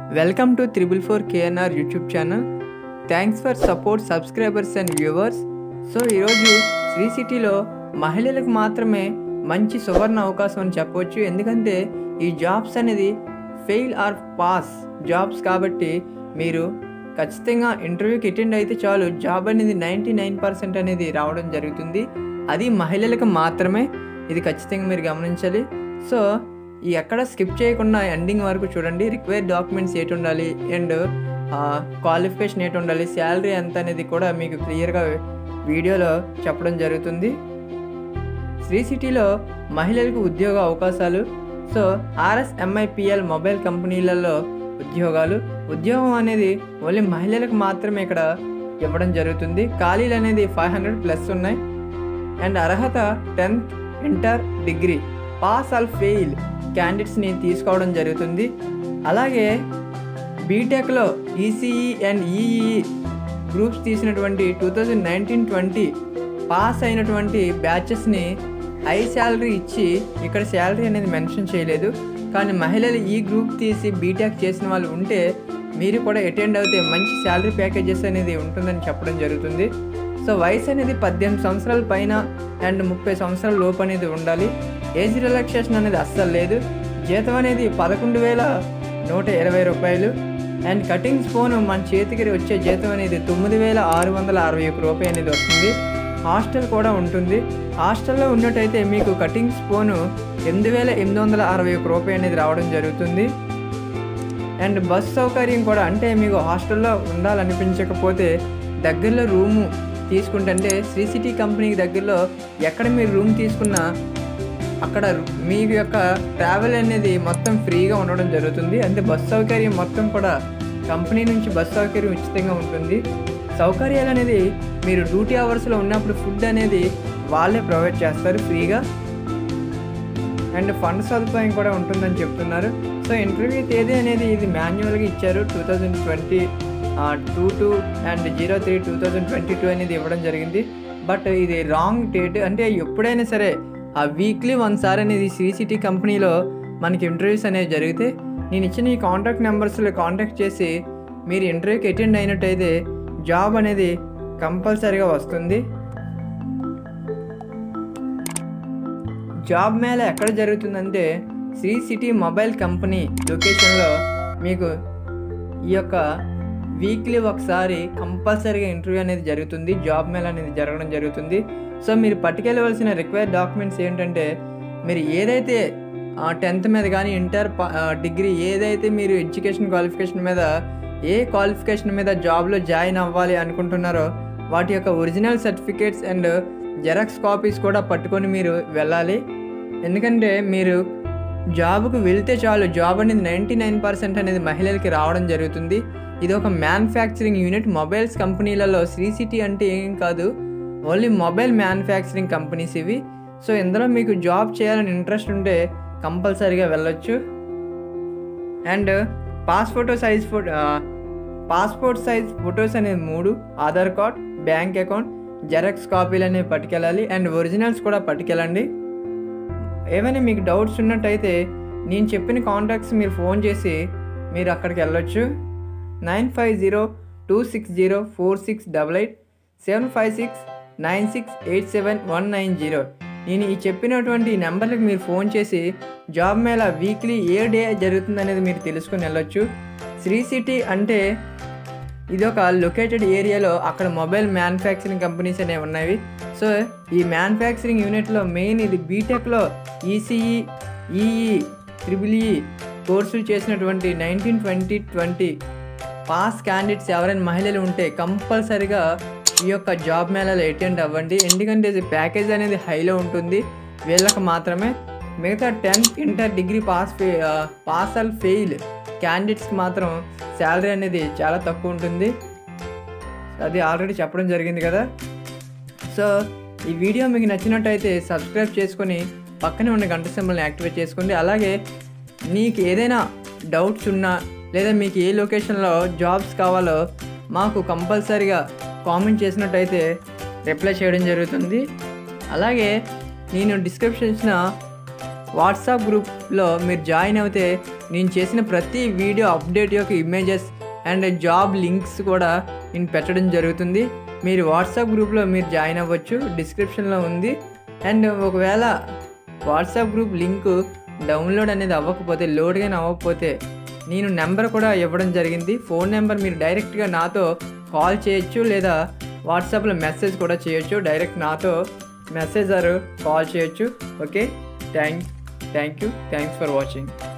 welcome to triple four KNR YouTube channel thanks for support subscribers and viewers so ఈరోజు శ్రీ సిటీలో మహిళలకు మాత్రమే మంచి సువర్ణ అవకాశం అని చెప్పవచ్చు ఎందుకంటే ఈ జాబ్స్ అనేది ఫెయిల్ ఆర్ పాస్ జాబ్స్ కాబట్టి మీరు ఖచ్చితంగా ఇంటర్వ్యూకి అటెండ్ అయితే చాలు జాబ్ అనేది నైంటీ నైన్ పర్సెంట్ అనేది రావడం జరుగుతుంది అది మహిళలకు మాత్రమే ఇది ఖచ్చితంగా మీరు గమనించాలి సో ఈ ఎక్కడ స్కిప్ చేయకుండా ఎండింగ్ వరకు చూడండి రిక్వైర్డ్ డాక్యుమెంట్స్ ఏటి ఉండాలి అండ్ క్వాలిఫికేషన్ ఏటి ఉండాలి శాలరీ ఎంత అనేది కూడా మీకు క్లియర్గా వీడియోలో చెప్పడం జరుగుతుంది శ్రీ సిటీలో మహిళలకు ఉద్యోగ అవకాశాలు సో ఆర్ఎస్ఎంఐపిఎల్ మొబైల్ కంపెనీలలో ఉద్యోగాలు ఉద్యోగం అనేది ఓన్లీ మహిళలకు మాత్రమే ఇక్కడ ఇవ్వడం జరుగుతుంది ఖాళీలు అనేది ఫైవ్ హండ్రెడ్ ప్లస్ ఉన్నాయి అండ్ అర్హత tenth inter degree pass all fail క్యాండిడేట్స్ని తీసుకోవడం జరుగుతుంది అలాగే బీటెక్లో ఈసీఈ అండ్ ఈఈఈ గ్రూప్స్ తీసినటువంటి two thousand nineteen twenty pass అయినటువంటి బ్యాచెస్ని హై శాలరీ ఇచ్చి ఇక్కడ శాలరీ అనేది మెన్షన్ చేయలేదు కానీ మహిళలు ఈ గ్రూప్ తీసి బీటెక్ చేసిన వాళ్ళు ఉంటే మీరు కూడా అటెండ్ అవుతే మంచి శాలరీ ప్యాకేజెస్ అనేది ఉంటుందని చెప్పడం జరుగుతుంది సో వయసు అనేది పద్దెనిమిది సంవత్సరాల పైన అండ్ ముప్పై సంవత్సరాల లోపు అనేది ఉండాలి ఏజ్ రిలాక్సేషన్ అనేది అస్సలు లేదు జీతం అనేది పదకొండు వేల నూట ఇరవై రూపాయలు అండ్ కటింగ్ స్పూన్ మన చేతికి వచ్చే జీతం అనేది తొమ్మిది వేల ఆరు వందల అరవై ఒక రూపాయి అనేది వస్తుంది హాస్టల్ కూడా ఉంటుంది హాస్టల్లో ఉన్నట్టయితే మీకు కటింగ్ స్పూను ఎనిమిది వేల ఎనిమిది వందల అరవై ఒక రూపాయి అనేది రావడం జరుగుతుంది అండ్ బస్ సౌకర్యం కూడా అంటే మీకు హాస్టల్లో ఉండాలనిపించకపోతే దగ్గరలో రూము తీసుకుంటే శ్రీ సిటీ కంపెనీకి దగ్గరలో ఎక్కడ మీరు రూమ్ తీసుకున్నా అక్కడ మీ యొక్క ట్రావెల్ అనేది మొత్తం ఫ్రీగా ఉండడం జరుగుతుంది అంటే బస్ సౌకర్యం మొత్తం కూడా కంపెనీ నుంచి బస్ సౌకర్యం ఉచితంగా ఉంటుంది సౌకర్యాలు అనేది మీరు డ్యూటీ అవర్స్లో ఉన్నప్పుడు ఫుడ్ అనేది వాళ్ళే ప్రొవైడ్ చేస్తారు ఫ్రీగా అండ్ ఫండ్ సదుపాయం కూడా ఉంటుందని చెప్తున్నారు సో ఇంటర్వ్యూ తేదీ అనేది ఇది మాన్యువల్గా ఇచ్చారు two thousand twenty two two and zero three two thousand twenty two అనేది ఇవ్వడం జరిగింది బట్ ఇది రాంగ్ డేట్ అంటే ఎప్పుడైనా సరే ఆ వీక్లీ వన్సారి అనేది సిసిటీ కంపెనీలో మనకి ఇంటర్వ్యూస్ అనేవి జరిగితే నేను ఇచ్చిన ఈ కాంటాక్ట్ నెంబర్స్లో కాంటాక్ట్ చేసి మీరు ఇంటర్వ్యూకి అటెండ్ అయినట్టయితే జాబ్ అనేది కంపల్సరీగా వస్తుంది జాబ్ మేళ ఎక్కడ జరుగుతుందంటే శ్రీ సిటీ మొబైల్ కంపెనీ లొకేషన్లో మీకు ఈ యొక్క వీక్లీ ఒకసారి కంపల్సరీగా ఇంటర్వ్యూ అనేది జరుగుతుంది జాబ్ మేళ అనేది జరగడం జరుగుతుంది సో మీరు పట్టుకెళ్ళవలసిన రిక్వైర్డ్ డాక్యుమెంట్స్ ఏంటంటే మీరు ఏదైతే టెన్త్ మీద కానీ ఇంటర్ డిగ్రీ ఏదైతే మీరు ఎడ్యుకేషన్ క్వాలిఫికేషన్ మీద ఏ క్వాలిఫికేషన్ మీద జాబ్లో జాయిన్ అవ్వాలి అనుకుంటున్నారో వాటి యొక్క original certificates and xerox copies కూడా పట్టుకొని మీరు వెళ్ళాలి ఎందుకంటే మీరు జాబ్కు వెళ్తే చాలు జాబ్ అనేది నైంటీ నైన్ పర్సెంట్ అనేది మహిళలకి రావడం జరుగుతుంది ఇది ఒక మ్యానుఫ్యాక్చరింగ్ యూనిట్ మొబైల్స్ కంపెనీలలో శ్రీ సిటీ అంటే ఏం కాదు ఓన్లీ మొబైల్ మ్యానుఫ్యాక్చరింగ్ కంపెనీస్ ఇవి సో ఇందులో మీకు జాబ్ చేయాలని ఇంట్రెస్ట్ ఉంటే కంపల్సరీగా వెళ్ళొచ్చు and pass photo size photo passport size photos అనేది మూడు Aadhaar card bank account xerox కాపీలు అనేవి పట్టుకెళ్ళాలి అండ్ ఒరిజినల్స్ కూడా పట్టుకెళ్ళండి ఏమైనా మీకు డౌట్స్ ఉన్నట్టయితే నేను చెప్పిన కాంటాక్ట్స్ మీరు ఫోన్ చేసి మీరు అక్కడికి వెళ్ళొచ్చు nine five zero two six zero four six double eight seven five six nine six eight seven one nine zero నేను ఈ చెప్పినటువంటి నెంబర్లకు మీరు ఫోన్ చేసి జాబ్ మేళ వీక్లీ ఏ డే జరుగుతుందనేది మీరు తెలుసుకుని వెళ్ళొచ్చు శ్రీ సిటీ అంటే ఇది ఒక లొకేటెడ్ ఏరియాలో అక్కడ మొబైల్ మ్యానుఫ్యాక్చరింగ్ కంపెనీస్ అనేవి ఉన్నాయి సో ఈ మ్యానుఫ్యాక్చరింగ్ యూనిట్లో మెయిన్ ఇది బీటెక్లో ఈసీఈ ఈఈ త్రిబుల్ ఈ కోర్సులు చేసినటువంటి nineteen twenty twenty pass candidates ఎవరైనా మహిళలు ఉంటే కంపల్సరిగా ఈ యొక్క జాబ్ మేళాలో అటెండ్ అవ్వండి ఎందుకంటే ఇది ప్యాకేజ్ అనేది హైలో ఉంటుంది వీళ్ళకి మాత్రమే మిగతా టెన్త్ ఇంటర్ డిగ్రీ పాస్ ఫే పాస్ ఆల్ ఫెయిల్ క్యాండిడేట్స్కి మాత్రం శాలరీ అనేది చాలా తక్కువ ఉంటుంది అది ఆల్రెడీ చెప్పడం జరిగింది కదా సో ఈ వీడియో మీకు నచ్చినట్టయితే సబ్స్క్రైబ్ చేసుకొని పక్కనే ఉన్న గంట సింబల్ని యాక్టివేట్ చేసుకోండి అలాగే మీకు ఏదైనా డౌట్స్ ఉన్నా లేదా మీకు ఏ లొకేషన్లో జాబ్స్ కావాలో మాకు కంపల్సరీగా కామెంట్ చేసినట్టయితే రిప్లై చేయడం జరుగుతుంది అలాగే నేను డిస్క్రిప్షన్ ఇచ్చిన వాట్సాప్ గ్రూప్లో మీరు జాయిన్ అవుతే నేను చేసిన ప్రతి వీడియో అప్డేట్ యొక్క ఇమేజెస్ అండ్ జాబ్ లింక్స్ కూడా నేను పెట్టడం జరుగుతుంది మీరు వాట్సాప్ గ్రూప్లో మీరు జాయిన్ అవ్వచ్చు డిస్క్రిప్షన్లో ఉంది అండ్ ఒకవేళ వాట్సాప్ గ్రూప్ లింక్ డౌన్లోడ్ అనేది అవ్వకపోతే లోడ్ కానీ అవ్వకపోతే నేను నెంబర్ కూడా ఇవ్వడం జరిగింది ఫోన్ నెంబర్ మీరు డైరెక్ట్గా నాతో కాల్ చేయొచ్చు లేదా వాట్సాప్లో మెసేజ్ కూడా చేయొచ్చు డైరెక్ట్ నాతో మెసేజ్ ఆర్ కాల్ చేయొచ్చు okay thank thank you thanks for watching